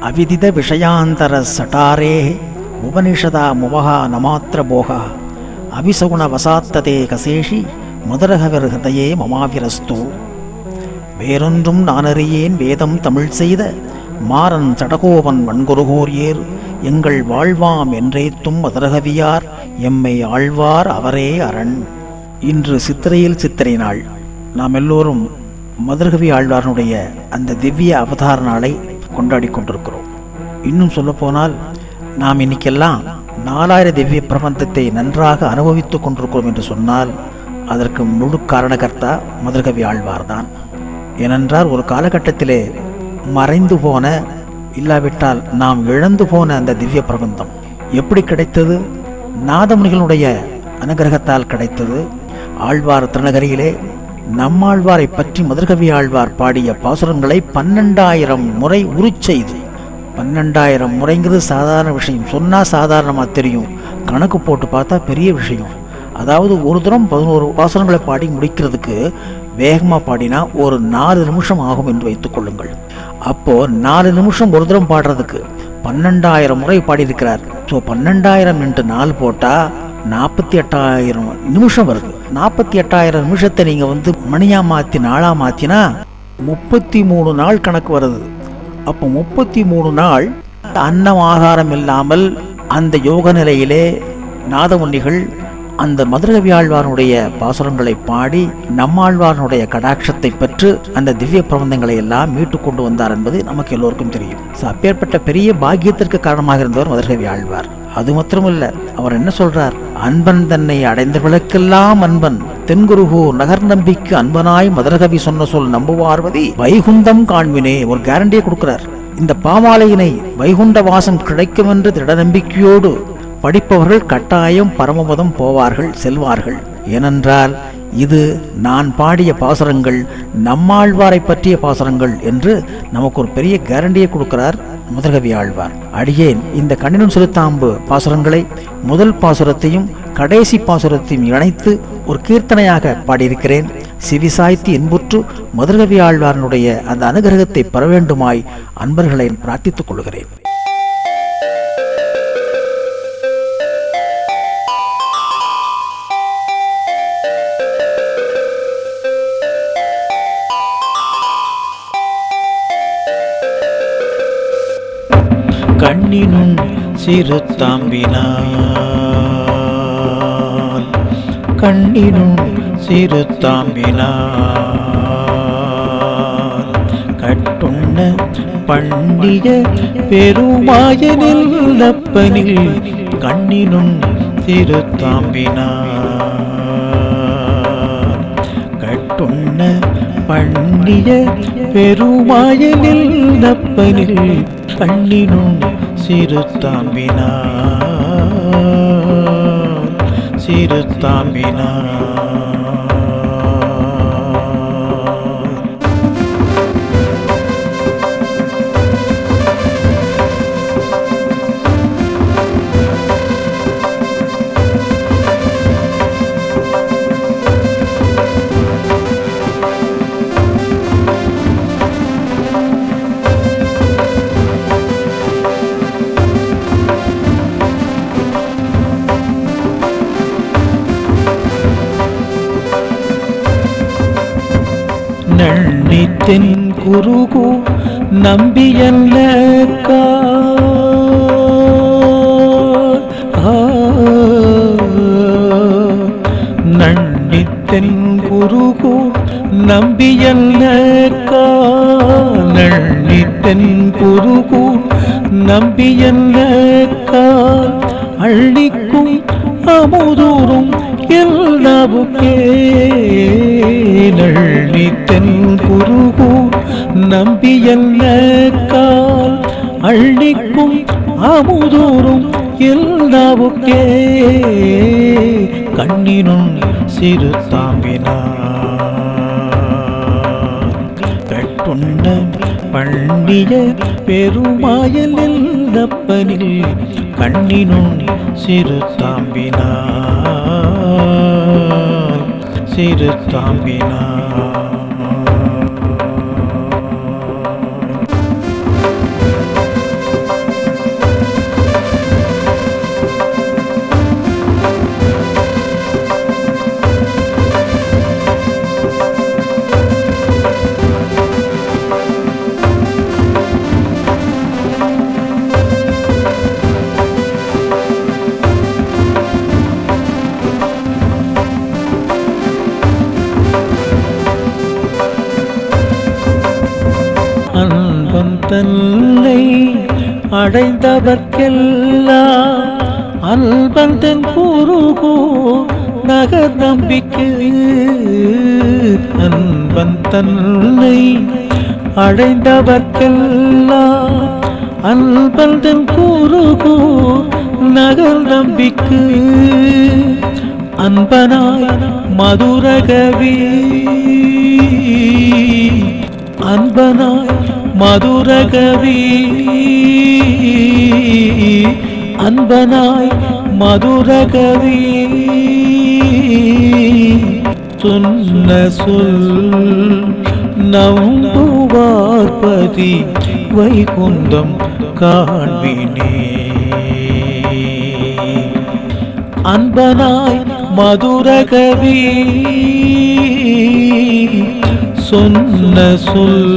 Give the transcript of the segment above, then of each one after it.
அவிதித விஷயாந்தர சட்டாரே உபனிஷதா முவகா நமாத்திர போகா அபிசகுண வசாத்ததே கசேஷி மதுரகவர் ஹதயே மமாவிரஸ்து வேறொன்றும் நானறியேன் வேதம் தமிழ் செய்த மாறன் சடகோவன் வன்குருகோர் ஏர் எங்கள் வாழ்வாம் என்றேத்தும் மதுரகவியார் எம்மை ஆழ்வார் அவரே அரண் இன்று சித்திரையில் சித்திரை நாள் நாம் எல்லோரும் மதுரகவி ஆழ்வாரனுடைய அந்த திவ்ய அவதார நாளை கொண்டாடி கொண்டிருக்கிறோம் இன்னும் சொல்லப்போனால் நாம் இன்னைக்கெல்லாம் நாலாயிர திவ்ய பிரபந்தத்தை நன்றாக அனுபவித்துக் கொண்டிருக்கிறோம் என்று சொன்னால் அதற்கு முழு காரணகர்த்தா மதுரகவி ஆழ்வார்தான் ஏனென்றால் ஒரு காலகட்டத்திலே மறைந்து போன இல்லாவிட்டால் நாம் இழந்து போன அந்த திவ்ய பிரபந்தம் எப்படி கிடைத்தது நாதமுனிகளுடைய அனுகிரகத்தால் கிடைத்தது ஆழ்வார் திருநகரியிலே நம்மாழ்வாரை பற்றி மதுரகவி ஆழ்வார் பாடிய பாசுரங்களை பன்னெண்டாயிரம் முறை உருச்செய்து பன்னெண்டாயிரம் முறைங்கிறது சாதாரண விஷயம் சொன்னால் சாதாரணமாக தெரியும் கணக்கு போட்டு பார்த்தா பெரிய விஷயம் அதாவது ஒரு தரம் பதினோரு பாசுரங்களை பாடி முடிக்கிறதுக்கு வேகமாக பாடினா ஒரு நாலு நிமிஷம் ஆகும் என்று வைத்துக் கொள்ளுங்கள் அப்போ நாலு நிமிஷம் ஒரு தரம் பாடுறதுக்கு பன்னெண்டாயிரம் முறை பாடியிருக்கிறார் ஸோ பன்னெண்டாயிரம் இன்ட்டு நாலு போட்டால் நாற்பத்தி எட்டாயிரம் நிமிஷம் வருது நாற்பத்தி எட்டாயிரம் நிமிஷத்தை நீங்கள் வந்து மணியாக மாற்றி நாளாக மாற்றினா முப்பத்தி மூணு நாள் கணக்கு வருது அப்போ முப்பத்தி மூணு நாள் அன்னம் ஆகாரம் இல்லாமல் அந்த யோக நிலையிலே நாதமுனிகள் அந்த மதுரகவி ஆழ்வாருடைய பாசுரங்களை பாடி நம்மாழ்வாரனுடைய கடாட்சத்தை பெற்று அந்த திவ்ய பிரபந்தங்களை எல்லாம் மீட்டு கொண்டு வந்தார் என்பது நமக்கு எல்லோருக்கும் தெரியும் So, அப்பேற்பட்ட பெரிய பாக்கியத்திற்கு காரணமாக இருந்தவர் மதுரகவி ஆழ்வார் அது மாத்திரமல்ல அவர் என்ன சொல்றார் அன்பன் தன்னை அடைந்தவர்களுக்கெல்லாம் அன்பன் தென்குருகோ நகர் நம்பிக்கு அன்பனாய் மதுரகவி சொன்ன சொல் நம்புவார்வதி வைகுந்தம் காண்பினே ஒரு கேரண்டியை கொடுக்கிறார் இந்த பாமாலையினை வைகுண்ட வாசம் கிடைக்கும் என்று திட நம்பிக்கையோடு படிப்பவர்கள் கட்டாயம் பரமபதம் போவார்கள் செல்வார்கள் ஏனென்றால் இது நான் பாடிய பாசுரங்கள் நம்மாழ்வாரை பற்றிய பாசுரங்கள் என்று நமக்கு ஒரு பெரிய கேரண்டியை கொடுக்கிறார் முதல்கவி ஆழ்வார் அடியேன் இந்த கண்ணினும் செலுத்தாம்பு பாசுரங்களை முதல் பாசுரத்தையும் கடைசி பாசுரத்தையும் இணைத்து ஒரு கீர்த்தனையாக பாடியிருக்கிறேன் சிவிசாய்த்து இன்புற்று மதுரகவி ஆழ்வாரனுடைய அந்த அனுகிரகத்தை பெற வேண்டுமாய் அன்பர்களை பிரார்த்தித்துக் கொள்கிறேன் கண்ணினும் சிறு தாம்பினால் கண்ணினும் சிறு தாம்பினால் கட்டுண்ண பண்டிய பெருமாயனில் அப்பனில் கண்ணினும் சிறு தாம்பினால் கட்டுண்ண பண்ணிய பெருமாயனில் அப்பனில் கண்ணினும் சிறு தாம்பினார் சிறு தாம்பினார் நன்னித்தென் குருகு நம்பியல்ல நன்னித்தென் குருகு நம்பியல்ல நன்னித்தென் குருகு நம்பியல்ல அள்ளிக்கும் அமுதூரும் எல்லாவுக்கே நள்ளித்தென் குருகு நம்பியல்ல கால் அள்ளிக்கும் அமுதூரும் எல்லாவுக்கே கண்ணினும் சிறு தாம்பினார் கட்டுண்ட பண்ணிய பெருமாயல் அப்பனில் கண்ணினும் சிறு தாம்பினார் சிறு தாம்பினார் தன்னை அடைந்தவர்க்கெல்லாம் அன்பன் தன் கூறுகோ நகர் நம்பிக்கை அன்பன் தன்னை அடைந்தவர்க்கெல்லாம் அன்பன் தன் கூறுகோ நகர் நம்பிக்கை அன்பனாய் மதுரகவி அன்பனாய் மதுரகவி அன்பனாய் மதுரகவி சொன்ன சொல் நம்புவார்பதி வைகுந்தம் காண்பினே அன்பனாய் மதுரகவி சொன்ன சொல்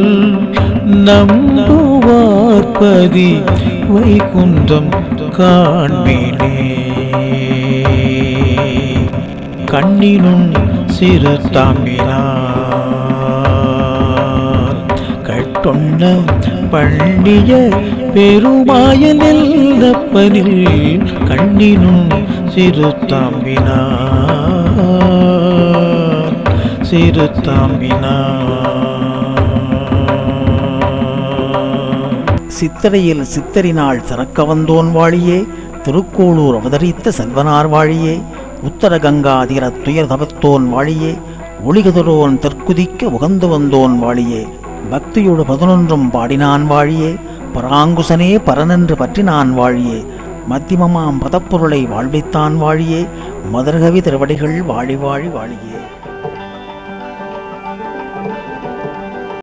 நம்புவார்பதி வைகுந்தம் காண்பினே கண்ணினும் சிறு தாம்பினார் கட்டொன்ன பண்ணிய பெருமாயனில் தப்பனில் கண்ணினும் சிறு தாம்பினார் சிறு தாம்பினார் சித்திரையில் சித்தரினாள் சிறக்க வந்தோன் வாழியே திருக்கோளூர் அவதரித்த செல்வனார் வாழியே உத்தர கங்கா தீர துயர் தவத்தோன் வாழியே ஒளிகதிரோன் தெற்குதிக்க உகந்து வந்தோன் வாழியே பக்தியோடு பதினொன்றும் பாடினான் வாழியே பராங்குசனே பரனென்று பற்றினான் வாழியே மத்தியமமாம் பதப்பொருளை வாழ்வித்தான் வாழியே மதுரகவி திருவடிகள் வாழி வாழி வாழியே